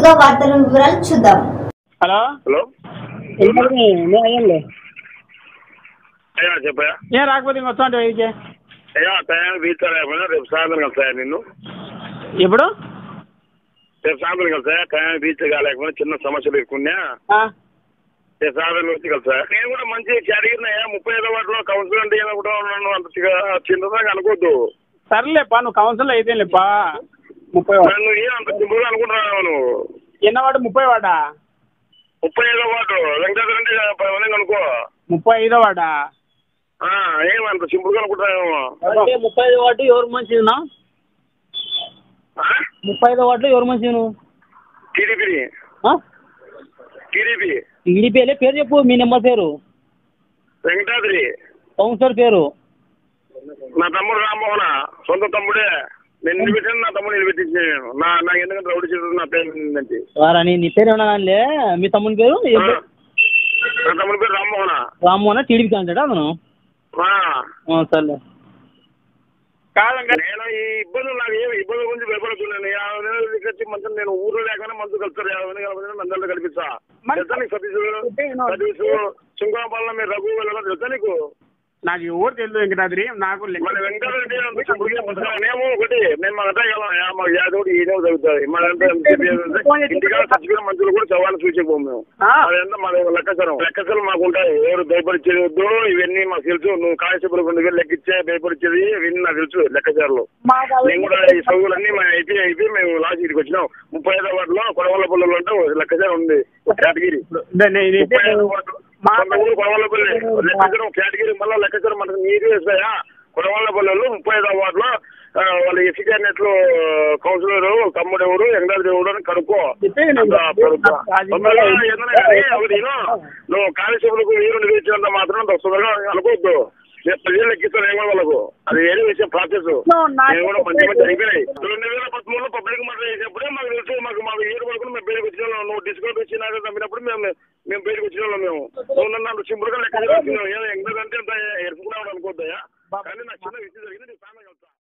ముందుగా వార్తల వివరాలు చూద్దాం హలో హలో అయ్యండి అయ్యా చెప్పయా ఏం రాకపోతే ఇంక వస్తా అంటే అయ్యా టయానికి రీచ్ లేకపోయినా రేపు సాయంత్రం కలిసాయా నిన్ను ఎప్పుడు రేపు సాయంత్రం కలిసాయా టయానికి రీచ్ కాలేకపోయినా చిన్న సమస్యలు ఎక్కున్నా ఆ, రేపు సాయంత్రం వచ్చి కలిసా నేను కూడా మంచి కేటగిరినయ్యా ముప్పై ఐదో వాటిలో కౌన్సిల్ అంటే ఏదో కూడా ఉన్నాను అంత చిన్న- చిన్నదాకా అనుకోవద్దు సర్లేపా నువ్వు కౌన్సిల్ అయితే లేపా ముప్పై వాడు నన్ను ఏం అంత సింపుల్గా అనుకుంటున్నావు నువ్వు ఎన్నవాడు ముప్పై వాడా ముప్పై ఐదో వాటు వెంకటేశ్వర అంటే పది మందికి అనుకో ముప్పై ఐదో వాడా ఆ, ఏం అంత సింపుల్గా అనుకుంటున్నావేమో అంటే ముప్పై ఐదు వాటి ఎవరు మంచిదినా ముప్పై ఐదు వాటిలో ఎవరు మంచిది నువ్వు టీడీపీ టీడీపీ టీడీపీలే పేరు చెప్పు మీ నెంబర్ పేరు వెంకటాద్రి కౌన్సిలర్ పేరు నా తమ్ముడు రామ్మోహన సొంత తమ్ముడే నేను నిలబెట్టాను నా తమ్ముడు నిలబెట్టించి నేను నా నాకు ఎందుకంటే రౌడీ చేతులు నా పేరు ఉందండి వారా నీ నీ పేరు ఏమన్నా మీ తమ్ముని పేరు ఏం పేరు? నా తమ్ముడి పేరు రామ్మోహన రామ్మోహన్ టీడీపీ క్యాండిడేట్ అతను ఆ. ఆ, సర్లే కాదంగా నేను ఈ ఇబ్బందులు నాకు ఏమి ఇబ్బందుల గురించి భయపడుతున్నాను యాభై నెలలు వచ్చి మంచి నేను ఊర్లో లేకుండా మందు కలుస్తారు యాభై నెలలు కలపకుండా నందరిలో కల్పిస్తా మరి- తెలుసా నీకు సతీష్ నేను- సతీష్ చుంకాపాలన మీరు రఘు వెళ్ళడం తెలుసా నీకు నాకు ఎవరు తెలియదు వెంకటాద్రి నాకు లెక్క- మన వెంకటరెడ్డి అంత సింపుల్గా ఉంటాడు. మేము ఒకటి మేము మాకు అంతా కదా మాకు యాదవుడు ఈయనే జరుగుతుంది మనంతా ఇంటికాడ చచ్చిపోయిన మనుషులు కూడా చవాలని చూసేపోము మేము ఆ. అదంతా మన లెక్కసరం లెక్కసరం మాకు ఉంటాయి ఎవరు భయపరిచేది వద్దు ఇవన్నీ మాకు తెలుసు నువ్వు కానిస్టేబుల్ రెండు వేలు లెక్కిచ్చే భయపరిచేది ఇవన్నీ నాకు తెలుసు లెక్కచారులు మాకు అవి- మేము కూడా ఈ చదువులన్నీ మా అయిపోయి అయిపోయి మేము లాస్ట్ ఇక్కడికి వచ్చినాం ముప్పై ఐదో వాటిలో కొడవల పల్లెలు అంటే ఒక లెక్కచారం ఉంది ఒక కేటగిరీ దాన్ని ఇది ముప్పై ఐదో వార్డు మా- కొంత ఊరు కొడవలపల్లి లెక్కచారం కేటగిరీ మళ్ళీ లెక్కచారం మనకు నీరు వేస్తాయా కొడవలపల్లెలు ముప్పై ఐదో వార్డులో ఆ, వాళ్ళ ఎస్సీ క్యాబినెట్ లో కౌన్సిలర్ తమ్ముడు ఎవరు ఎంగళ దేవుడు అని కనుక్కో చెప్పేది నేను. అంత ప్రభుత్వ. అది తొందరగా ఏదైనా కానీ అవి నేను నువ్వు కానిస్టేబుల్కు వీరు వేసినంత మాత్రం అంత తొందరగా అనుకోవద్దు నేను ప్రజలు ఎక్కిస్తాను ఏమో వాళ్ళకు అది వేరే విషయం ప్రాసెస్ No, నాకు నేను కూడా మంచి మంచి అయిపోయినాయి రెండు వేల పదమూడులో పబ్లిక్ మాట చేసినప్పుడే మాకు తెలుసు మాకు మాకు ఏడు వరకు మేము బయటకు వచ్చిన వాళ్ళం. నువ్వు డిస్కౌంట్ వచ్చి నాకు నమ్మినప్పుడు మేము మేము బయటకు వచ్చిన వాళ్ళం మేము నువ్వు నన్ను సింపుల్ గా లెక్క చేస్తున్నావు ఎందుకంటే అంత ఎరుపుకున్నావు అనుకోద్దయ్యా కానీ నాకు చిన్న విషయం జరిగింది నీకు సామె